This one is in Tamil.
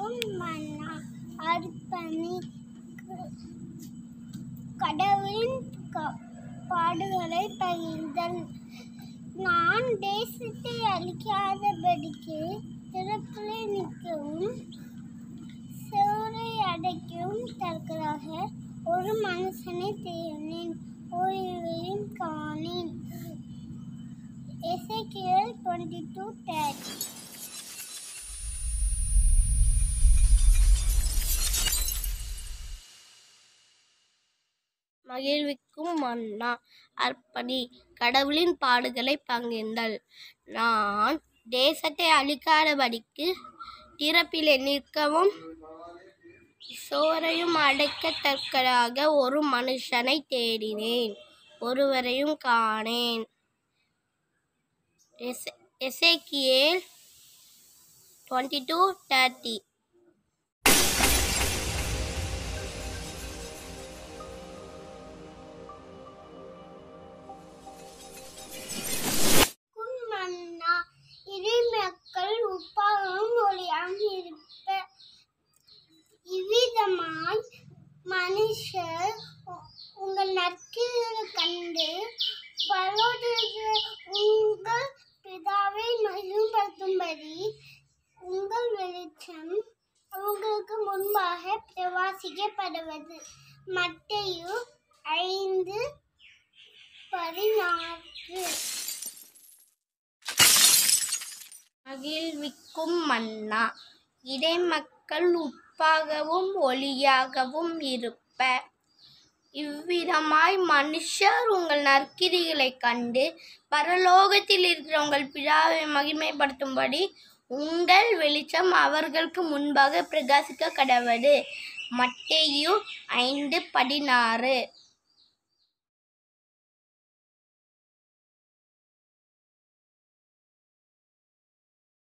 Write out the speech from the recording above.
மகிழ்விக்கும் மன்னா அர்ப்பணி கடவுளின் க- பாடுகளை பகிர்ந்தல் நான் தேசத்தை அழிக்காதபடிக்கு திறப்பிலே நிற்கவும் சோரை அடைக்கவும் தற்களாக ஒரு மனுஷனை தேடினேன் ஓய்வையும் காணேன் எசைக்கியல் டுவெண்ட்டி டூ தேர்ட்டி மகிழ்விக்கும் மன்னா அர்ப்பணி கடவுளின் பாடுகளை பங்கிருந்தல் நான் தேசத்தை அழிக்காதபடிக்கு திறப்பிலே நிற்கவும் சோரையும் அடைக்கத்தக்கதாக ஒரு மனுஷனை தேடினேன் ஒருவரையும் காணேன் எசே- எசேக்கியேல் டுவெண்ட்டி டூ தேர்ட்டி குன் மன்னா இறை மக்கள் உப்பாகவும் ஒளியாகவும் இருப்ப இவ்விதமாய் மனுஷர் உ- உங்கள் நற்கிரிகளை கண்டு பரலோகத்திலிருக்கிற உங்கள் பிதாவை மகிழ்படுத்தும்படி உங்கள் வெளிச்சம் அவங்களுக்கு முன்பாக பிரவாசிக்கப்படுவது மத்தேயு ஐந்து பதினாறு மகிழ்விக்கும் மன்னா இடைமக்கள் உப்பாகவும் ஒளியாகவும் இருப்ப இவ்விதமாய் மனுஷர் உங்கள் நற்கிரிகளைக் கண்டு பரலோகத்தில் இருக்கிற உங்கள் பிதாவை மகிமைப்படுத்தும்படி உங்கள் வெளிச்சம் அவர்களுக்கு முன்பாக பிரகாசிக்க கடவது மத்தேயு ஐந்து பதினாறு